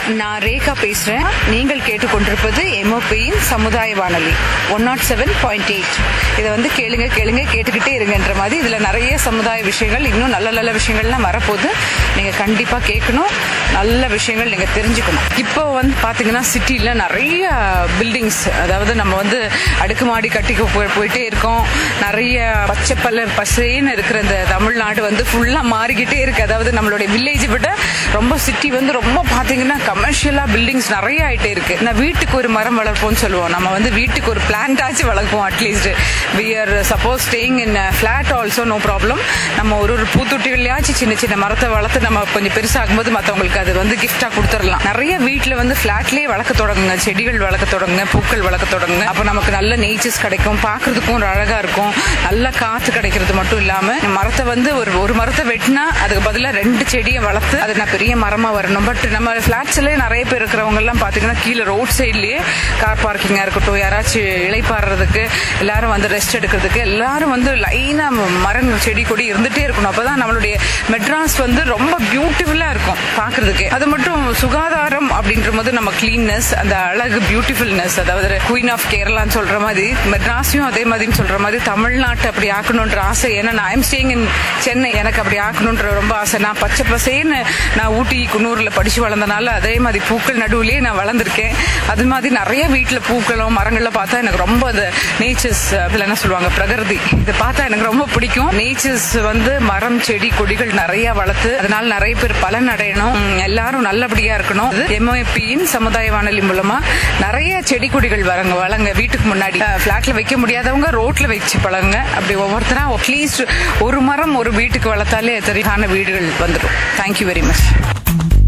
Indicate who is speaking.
Speaker 1: நான் ரேகா பேசுறேன் நீங்கள் கேட்டுக்கொண்டிருப்பது எம்ஓபியின் சமுதாய வானொலி one nought seven point eight இதை வந்து கேளுங்க கேளுங்க கேட்டுக்கிட்டே இருங்கன்ற மாதிரி இதுல நிறைய சமுதாய விஷயங்கள் இன்னும் நல்ல நல்ல விஷயங்கள்லாம் வரப்போகுது நீங்க கண்டிப்பா கேட்கணும் நல்ல விஷயங்கள் நீங்க தெரிஞ்சுக்கணும் இப்போ வந்து பாத்தீங்கன்னா சிட்டில நிறைய பில்டிங்ஸ் அதாவது நம்ம வந்து அடுக்குமாடி கட்டி போய்- போயிட்டே இருக்கோம் நிறைய பச்சை பல்ல பசேன்னு இருக்கிற இந்த தமிழ்நாடு வந்து ஃபுல்லா மாறிக்கிட்டே இருக்கு அதாவது நம்மளுடைய வில்லேஜ் விட ரொம்ப சிட்டி வந்து ரொம்ப பாத்தீங்கன்னா கமர்ஷியலா பில்டிங்ஸ் நிறைய ஆயிட்டே இருக்கு நான் வீட்டுக்கு ஒரு மரம் வளர்ப்போம்னு சொல்லுவோம் நம்ம வந்து வீட்டுக்கு ஒரு பிளான்ட் ஆச்சு வளர்ப்போம் at least we are suppose staying in flat also no problem நம்ம ஒரு ஒரு பூத்தொட்டிகளையாச்சும் சின்ன சின்ன மரத்தை வளர்த்து நம்ம கொஞ்சம் பெருசாகும்போது மத்தவங்களுக்கு அது வந்து கிஃப்டா கொடுத்துடலாம் நிறைய வீட்ல வந்து பிளாட்லயே வளர்க்க தொடங்குங்க செடிகள் வளர்க்க தொடங்குங்க பூக்கள் வளர்க்க தொடங்குங்க அப்ப நமக்கு நல்ல நேச்சர்ஸ் கிடைக்கும் பார்க்கிறதுக்கும் ஒரு அழகா இருக்கும் நல்ல காத்து கிடைக்கிறது மட்டும் இல்லாம மரத்தை வந்து ஒரு ஒரு மரத்தை வெட்டினா அதுக்கு பதிலா ரெண்டு செடியை வளர்த்து அது நான் பெரிய மரமா வரணும் பட் நம்ம பிளாட்ஸ்லயே நிறைய பேர் இருக்கிறவங்க எல்லாம் பாத்தீங்கன்னா கீழே ரோட் சைட்லயே கார் பார்க்கிங்கா இருக்கட்டும் யாராச்சும் இளைப்பாடுறதுக்கு எல்லாரும் வந்து ரெஸ்ட் எடுக்கிறதுக்கு எல்லாரும் வந்து லைனா மரங்கள் செடி கொடி இருந்துட்டே இருக்கணும் அப்பதான் நம்மளுடைய மெட்ராஸ் வந்து ரொம்ப பியூட்டிஃபுல்லா இருக்கும் பாக்குறதுக்கு அது மட்டும் சுகாதாரம் அப்படின்ற போது நம்ம கிளீன்னஸ் அந்த அழகு பியூட்டிஃபுல்னஸ் அதாவது குயின் ஆஃப் கேரளான்னு சொல்ற மாதிரி மெட்ராஸையும் அதே மாதிரி சொல்ற மாதிரி தமிழ்நாட்டை அப்படி ஆக்கணுன்ற ஆசை ஏன்னா நான் ஐம் ஸ்டேயிங் இன் சென்னை எனக்கு அப்படி ஆக்கணுன்ற ரொம்ப ஆசை நான் பச்சை பசேன்னு நான் ஊட்டி குன்னூர்ல படிச்சு வளர்ந்தனால அதே மாதிரி பூக்கள் நடுவுலயே நான் வளர்ந்துருக்கேன் அது மாதிரி நிறைய வீட்டுல பூக்களும் மரங்களும் பார்த்தா எனக்கு ரொம்ப அந்த நேச்சர்ஸ் அதுல என்ன சொல்லுவாங்க பிரகிருதி இதை பார்த்தா எனக்கு ரொம்ப பிடிக்கும் நேச்சர்ஸ் வந்து மரம் செடி கொடிகள் நிறைய வளர்த்து அதனால நிறைய பேர் பலன் அடையணும் உம், எல்லாரும் நல்லபடியா இருக்கணும் எம்ஓபியின் சமுதாய வானொலி மூலமா நிறைய செடி கொடிகள் வரங்க வளங்க வீட்டுக்கு முன்னாடி பிளாட்ல வைக்க முடியாதவங்க ரோட்ல வச்சு பழங்க அப்படி ஒவ்வொருத்தரா அட்லீஸ்ட் ஒரு மரம் ஒரு வீட்டுக்கு வளர்த்தாலே தெரியான வீடுகள் வந்துடும் தேங்க்யூ வெரி மச்